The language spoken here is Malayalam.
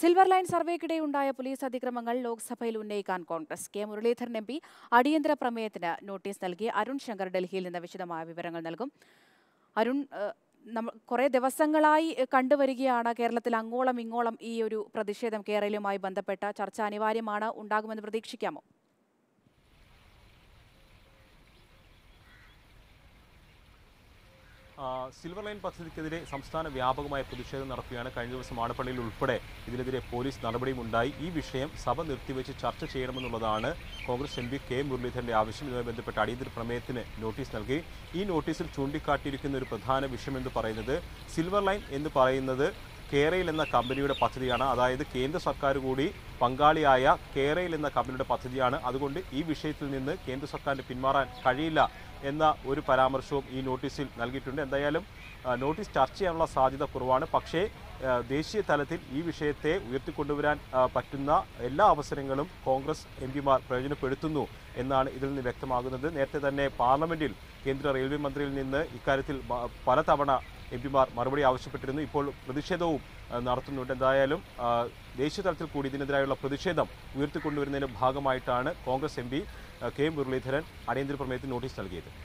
സിൽവർ ലൈൻ സർവേക്കിടെ ഉണ്ടായ പോലീസ് അതിക്രമങ്ങൾ ലോക്സഭയിൽ ഉന്നയിക്കാൻ Congress K Muraleedharan M P അടിയന്തര പ്രമേയത്തിന് നോട്ടീസ് നൽകി അരുൺ ശങ്കർ ഡൽഹിയിൽ നിന്ന് വിശദമായ വിവരങ്ങൾ നൽകും അരുൺ ഏഹ്, നമ്മൾ കുറേ ദിവസങ്ങളായി ഏഹ്, കണ്ടുവരികയാണ് കേരളത്തിൽ അങ്ങോളം ഇങ്ങോളം ഈ ഒരു പ്രതിഷേധം കേരളവുമായി ബന്ധപ്പെട്ട ചർച്ച അനിവാര്യമാണ് ഉണ്ടാകുമെന്ന് പ്രതീക്ഷിക്കാമോ ആ, സിൽവർ ലൈൻ പദ്ധതിക്കെതിരെ സംസ്ഥാന വ്യാപകമായ പ്രതിഷേധം നടത്തുകയാണ് കഴിഞ്ഞ ദിവസം ആടപ്പള്ളിയിൽ ഉൾപ്പെടെ ഇതിനെതിരെ പോലീസ് നടപടിയും ഉണ്ടായി ഈ വിഷയം സഭ നിർത്തിവെച്ച് ചർച്ച ചെയ്യണമെന്നുള്ളതാണ് കോൺഗ്രസ് എം പി കെ മുരളീധരന്റെ ആവശ്യം ഇതുമായി ബന്ധപ്പെട്ട അടിയന്തര പ്രമേയത്തിന് നോട്ടീസ് നൽകി ഈ നോട്ടീസിൽ ചൂണ്ടിക്കാട്ടിയിരിക്കുന്ന ഒരു പ്രധാന വിഷയം എന്ന് പറയുന്നത് സിൽവർ ലൈൻ എന്ന് പറയുന്നത് കേരയിൽ എന്ന കമ്പനിയുടെ പദ്ധതിയാണ് അതായത് കേന്ദ്ര സർക്കാർ കൂടി പങ്കാളിയായ കേരയിൽ എന്ന കമ്പനിയുടെ പദ്ധതിയാണ് അതുകൊണ്ട് ഈ വിഷയത്തിൽ നിന്ന് കേന്ദ്ര സർക്കാരിന് പിന്മാറാൻ കഴിയില്ല എന്ന ഒരു പരാമർശവും ഈ നോട്ടീസിൽ നൽകിയിട്ടുണ്ട് എന്തായാലും ആ, നോട്ടീസ് ചർച്ച ചെയ്യാനുള്ള സാധ്യത കുറവാണ് പക്ഷേ ആ, ദേശീയ തലത്തിൽ ഈ വിഷയത്തെ ഉയർത്തിക്കൊണ്ടുവരാൻ ആ, പറ്റുന്ന എല്ലാ അവസരങ്ങളും കോൺഗ്രസ് എം പിമാർ പ്രയോജനപ്പെടുത്തുന്നു എന്നാണ് ഇതിൽ നിന്ന് വ്യക്തമാകുന്നത് നേരത്തെ തന്നെ പാർലമെന്റിൽ കേന്ദ്ര റെയിൽവേ മന്ത്രിയിൽ നിന്ന് ഇക്കാര്യത്തിൽ ബ- പലതവണ എം പിമാർ മറുപടി ആവശ്യപ്പെട്ടിരുന്നു ഇപ്പോൾ പ്രതിഷേധവും ആ, നടത്തുന്നുണ്ട് എന്തായാലും ആ, ദേശീയ തലത്തിൽ കൂടി ഇതിനെതിരായുള്ള പ്രതിഷേധം ഉയർത്തിക്കൊണ്ടുവരുന്നതിന്റെ ഭാഗമായിട്ടാണ് Congress M P K Muraleedharan അടിയന്തര പ്രമേയത്തിന് നോട്ടീസ് നൽകിയത്